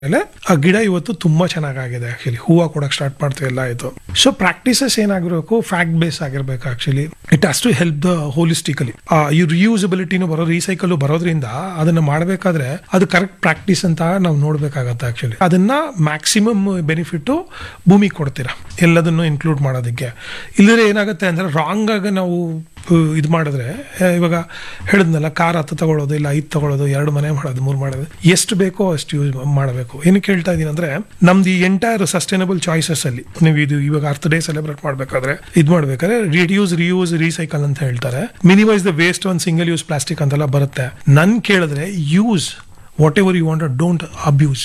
ಮೇಲೆ ಆ ಗಿಡ ಇವತ್ತು ತುಂಬಾ ಚೆನ್ನಾಗಾಗಿದೆ ಆಕ್ಚುಲಿ ಹೂವು ಕೊಡಕ್ ಸ್ಟಾರ್ಟ್ ಮಾಡ್ತಾ ಎಲ್ಲ ಆಯ್ತು ಸೊ ಪ್ರಾಕ್ಟೀಸಸ್ ಏನಾಗಿರ್ಬೇಕು ಫ್ಯಾಕ್ಟ್ ಬೇಸ್ ಆಗಿರ್ಬೇಕು actually it has to help the holistically ಈ ರಿಯೂಸಬಿಲಿಟಿನೂ ಬರೋ ರೀಸೈಕಲ್ ಬರೋದ್ರಿಂದ ಅದನ್ನ ಮಾಡಬೇಕಾದ್ರೆ ಅದು ಕರೆಕ್ಟ್ ಪ್ರಾಕ್ಟೀಸ್ ಅಂತ ನಾವು ನೋಡ್ಬೇಕಾಗತ್ತೆ ಆಕ್ಚುಲಿ ಅದನ್ನ ಮ್ಯಾಕ್ಸಿಮಮ್ ಬೆನಿಫಿಟ್ ಭೂಮಿಗೆ ಕೊಡ್ತೀರಾ ಎಲ್ಲದನ್ನು ಇನ್ಕ್ಲೂಡ್ ಮಾಡೋದಕ್ಕೆ ಇಲ್ಲದ್ರೆ ಏನಾಗುತ್ತೆ ಅಂದ್ರೆ ರಾಂಗ್ ಆಗಿ ನಾವು ಇದು ಮಾಡಿದ್ರೆ ಆ, ಇವಾಗ ಹೇಳಿದ್ನಲ್ಲ ಕಾರ್ ಹತ್ತು ತಗೊಳ್ಳೋದು ಇಲ್ಲ ಐದು ತಗೊಳ್ಳೋದು ಎರಡು ಮನೆ ಮಾಡೋದು ಮೂರು ಮಾಡೋದು ಎಷ್ಟು ಬೇಕೋ ಅಷ್ಟು ಯೂಸ್ ಮಾಡಬೇಕು ಏನಕ್ಕೆ ಹೇಳ್ತಾ ಇದೀನಿ ಅಂದ್ರೆ ನಮ್ದು ಈ ಎಂಟೈರ್ ಸಸ್ಟೈನಬಲ್ ಚಾಯ್ಸಸ್ ಅಲ್ಲಿ ನೀವು ಇದು ಇವಾಗ ಅರ್ತ್ ಡೇ ಸೆಲೆಬ್ರೇಟ್ ಮಾಡ್ಬೇಕಾದ್ರೆ ಇದು ಮಾಡ್ಬೇಕಾದ್ರೆ ರಿಡ್ಯೂಸ್ ರಿಯೂಸ್ ರೀಸೈಕಲ್ ಅಂತ ಹೇಳ್ತಾರೆ minimise the waste on single use plastic ಅಂತೆಲ್ಲ ಬರುತ್ತೆ ನನ್ ಕೇಳಿದ್ರೆ use whatever you want don't abuse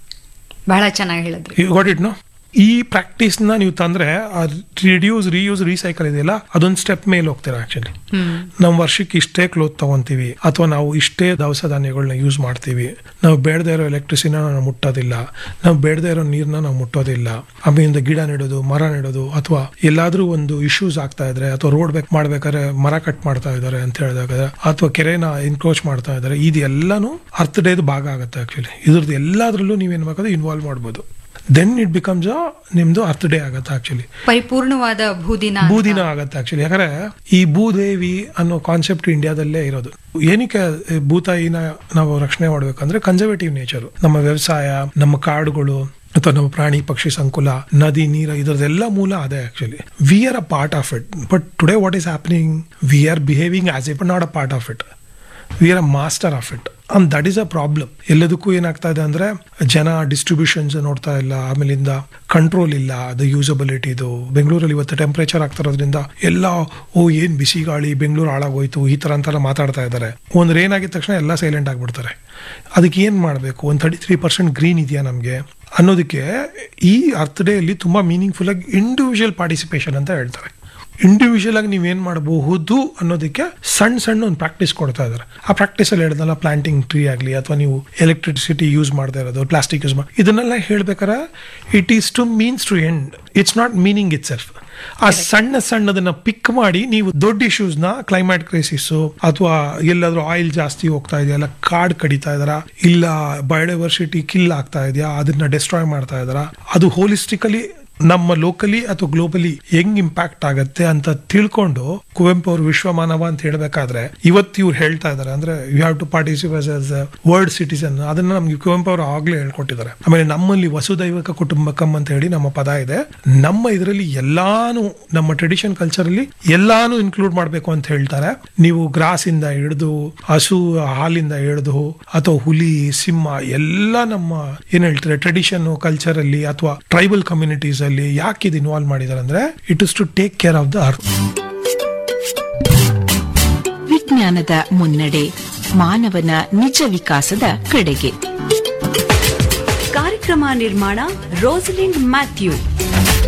ಬಹಳ ಚೆನ್ನಾಗಿ ಹೇಳಿದ್ರಿ ಗಾಟ್ ಇಟ್ ನೋ ಈ ಪ್ರಾಕ್ಟೀಸ್ ನ ನೀವು ತಂದ್ರೆ ರಿಡ್ಯೂಸ್ ರಿಯೂಸ್ ರೀಸೈಕಲ್ ಇದೆಯಲ್ಲ ಅದೊಂದು ಸ್ಟೆಪ್ ಮೇಲೆ ಹೋಗ್ತೀರಾ ಆಕ್ಚುಲಿ ನಾವು ವರ್ಷಕ್ಕೆ ಇಷ್ಟೇ ಕ್ಲೋತ್ ತಗೊಂತೀವಿ ಅಥವಾ ನಾವು ಇಷ್ಟೇ ದವಸ ಧಾನ್ಯಗಳನ್ನ ಯೂಸ್ ಮಾಡ್ತೀವಿ ನಾವು ಬೇಡದೇ ಇರೋ ಎಲೆಕ್ಟ್ರಿಸಿನ ನಾವು ಮುಟ್ಟೋದಿಲ್ಲ ನಾವು ಬೇಡದೇ ಇರೋ ನೀರ್ನ ನಾವು ಮುಟ್ಟೋದಿಲ್ಲ ಆಮೇಲಿಂದ ಗಿಡ ನೆಡೋದು ಮರ ನೆಡೋದು ಅಥವಾ ಎಲ್ಲಾದ್ರೂ ಒಂದು ಇಶ್ಯೂಸ್ ಆಗ್ತಾ ಇದ್ರೆ ಅಥವಾ ರೋಡ್ ಬೇಕ್ ಮಾಡ್ಬೇಕಾದ್ರೆ ಮರ ಕಟ್ ಮಾಡ್ತಾ ಇದ್ದಾರೆ ಅಂತ ಹೇಳಿದಾಗ ಅಥವಾ ಕೆರೆನ ಎನ್ಕ್ರೋಚ್ ಮಾಡ್ತಾ ಇದ್ದಾರೆ ಇದೆಲ್ಲಾನು ಅರ್ಥ ಡೇದು ಭಾಗ ಆಗುತ್ತೆ ಆಕ್ಚುಲಿ ಇದ್ರದ್ದು ಎಲ್ಲಾದ್ರಲ್ಲೂ ನೀವೇನ್ ಬೇಕಾದ್ರೆ ಇನ್ವಾಲ್ವ್ ಮಾಡ್ಬೋದು ದೆನ್ ಇಟ್ ಬಿಕಮ್ಸ್ ನಿಮ್ದು ಅರ್ಥ ಡೇ ಆಗುತ್ತೆ ಆಕ್ಚುಲಿ ಪರಿಪೂರ್ಣವಾದ ಭೂದಿನ ಅಂತ. ಭೂದಿನ ಆಗತ್ತೆ ಆಕ್ಚುಲಿ ಯಾಕಂದ್ರೆ ಈ ಭೂದೇವಿ ಅನ್ನೋ ಕಾನ್ಸೆಪ್ಟ್ ಇಂಡಿಯಾದಲ್ಲೇ ಇರೋದು ಏನಕ್ಕೆ ಭೂತಾಯಿನ ನಾವು ರಕ್ಷಣೆ ಮಾಡ್ಬೇಕಂದ್ರೆ ಕನ್ಸರ್ವೇಟಿವ್ ನೇಚರ್ ನಮ್ಮ ವ್ಯವಸಾಯ ನಮ್ಮ ಕಾಡುಗಳು ಅಥವಾ ನಮ್ಮ ಪ್ರಾಣಿ ಪಕ್ಷಿ ಸಂಕುಲ ನದಿ ನೀರ ಇದರದೆಲ್ಲ ಮೂಲ ಅದೇ actually we are a part of it but today what is happening we are behaving as it not a part of it we are a master of it and that is a problem ಎಲ್ಲದಕ್ಕೂ ಏನಾಗ್ತಾ ಇದೆ ಅಂದ್ರೆ ಜನ distributions ನೋಡ್ತಾ ಇಲ್ಲ ಆಮೇಲಿಂದ control ಇಲ್ಲ ಅದು ಯೂಸಬಿಲಿಟಿ ಇದು ಬೆಂಗಳೂರಲ್ಲಿ ಇವತ್ತು ಟೆಂಪರೇಚರ್ ಆಗ್ತಾ ಇರೋದ್ರಿಂದ ಎಲ್ಲ ಓ ಏನ್ ಬಿಸಿ ಗಾಳಿ ಬೆಂಗಳೂರು ಹಾಳಾಗೋಯ್ತು ಈ ತರ ಅಂತೆಲ್ಲ ಮಾತಾಡ್ತಾ ಇದ್ದಾರೆ ಒಂದ್ ರೇನ್ ಆಗಿದ ತಕ್ಷಣ ಎಲ್ಲ ಸೈಲೆಂಟ್ ಆಗ್ಬಿಡ್ತಾರೆ ಅದಕ್ಕೆ ಏನ್ ಮಾಡಬೇಕು ಒಂದು ತರ್ಟಿ ತ್ರೀ ಪರ್ಸೆಂಟ್ ಗ್ರೀನ್ ಇದೆಯಾ ನಮಗೆ ಅನ್ನೋದಕ್ಕೆ ಈ ಅರ್ತ್ ಡೇ ಅಲ್ಲಿ ತುಂಬಾ ಮೀನಿಂಗ್ಫುಲ್ ಆಗಿ ಇಂಡಿವಿಜುವಲ್ ಪಾರ್ಟಿಸಿಪೇಷನ್ ಅಂತ ಹೇಳ್ತಾರೆ ಇಂಡಿವಿಜುವಲ್ ಆಗಿ ನೀವೇನ್ ಮಾಡಬಹುದು ಅನ್ನೋದಕ್ಕೆ ಸಣ್ಣ ಸಣ್ಣ ಒಂದು ಪ್ರಾಕ್ಟೀಸ್ ಕೊಡ್ತಾ ಇದ್ದಾರೆ ಆ ಪ್ರಾಕ್ಟೀಸ್ ಅಲ್ಲಿ ಹೇಳಿದ್ನಲ್ಲ ಪ್ಲಾಂಟಿಂಗ್ ಟ್ರೀ ಆಗಲಿ ಅಥವಾ ನೀವು ಎಲೆಕ್ಟ್ರಿಸಿಟಿ ಯೂಸ್ ಮಾಡ್ತಾ ಇರೋದು ಪ್ಲಾಸ್ಟಿಕ್ ಯೂಸ್ ಮಾಡಿ ಇದನ್ನೆಲ್ಲ ಹೇಳ್ಬೇಕಾರೆ it is to means to end it's not meaning itself ಆ ಸಣ್ಣ ಸಣ್ಣದನ್ನ ಪಿಕ್ ಮಾಡಿ ನೀವು ದೊಡ್ಡ issues ನ ಕ್ಲೈಮೇಟ್ ಕ್ರೈಸಿಸ್ ಅಥವಾ ಎಲ್ಲಾದ್ರೂ ಆಯಿಲ್ ಜಾಸ್ತಿ ಹೋಗ್ತಾ ಇದೆಯಾ ಇಲ್ಲ ಕಾಡ್ ಕಡಿತಾ ಇದಾರ ಇಲ್ಲ ಬಯೋಡೈವರ್ಸಿಟಿ ಕಿಲ್ ಆಗ್ತಾ ಇದೆಯಾ ಅದನ್ನ ಡಿಸ್ಟ್ರಾಯ್ ಮಾಡ್ತಾ ಇದಾರ ಅದು ಹೋಲಿಸ್ಟಿಕಲಿ ನಮ್ಮ ಲೋಕಲಿ ಅಥವಾ ಗ್ಲೋಬಲಿ ಹೆಂಗ್ ಇಂಪ್ಯಾಕ್ಟ್ ಆಗತ್ತೆ ಅಂತ ತಿಳ್ಕೊಂಡು ಕುವೆಂಪು ಅವರು ವಿಶ್ವಮಾನವ ಅಂತ ಹೇಳ್ಬೇಕಾದ್ರೆ ಇವತ್ತು ಇವ್ರು ಹೇಳ್ತಾ ಇದಾರೆ ಅಂದ್ರೆ you have to participate as world citizen ಅದನ್ನ ನಮ್ಗೆ ಕುವೆಂಪು ಅವರು ಆಗ್ಲೇ ಹೇಳ್ಕೊಟ್ಟಿದ್ದಾರೆ ಆಮೇಲೆ ನಮ್ಮಲ್ಲಿ ವಸುದೈವಕ ಕುಟುಂಬಕಂ ಅಂತ ಹೇಳಿ ನಮ್ಮ ಪದ ಇದೆ ನಮ್ಮ ಇದರಲ್ಲಿ ಎಲ್ಲಾನು ನಮ್ಮ ಟ್ರೆಡಿಷನ್ ಕಲ್ಚರ್ ಅಲ್ಲಿ ಎಲ್ಲಾನು ಇನ್ಕ್ಲೂಡ್ ಮಾಡಬೇಕು ಅಂತ ಹೇಳ್ತಾರೆ ನೀವು ಗ್ರಾಸ್ ಇಂದ ಹಿಡಿದು ಹಸು ಹಾಲಿಂದ ಹಿಡಿದು ಅಥವಾ ಹುಲಿ ಸಿಂಹ ಎಲ್ಲ ನಮ್ಮ ಏನ್ ಹೇಳ್ತಾರೆ ಟ್ರೆಡಿಷನ್ ಕಲ್ಚರ್ ಅಲ್ಲಿ ಅಥವಾ ಟ್ರೈಬಲ್ ಕಮ್ಯುನಿಟೀಸ್ ಅಲ್ಲಿ ಯಾಕೆ ಇದು ಇನ್ವಾಲ್ವ್ ಮಾಡಿದ್ದಾರೆ ಅಂದ್ರೆ it is to take care of the earth ವಿಜ್ಞಾನದ ಮುನ್ನಡೆ ಮಾನವನ ನಿಜ ವಿಕಾಸದ ಕಡೆಗೆ ಕಾರ್ಯಕ್ರಮ ನಿರ್ಮಾಣ ರೋಸಲಿಂಡ್ ಮ್ಯಾಥ್ಯೂ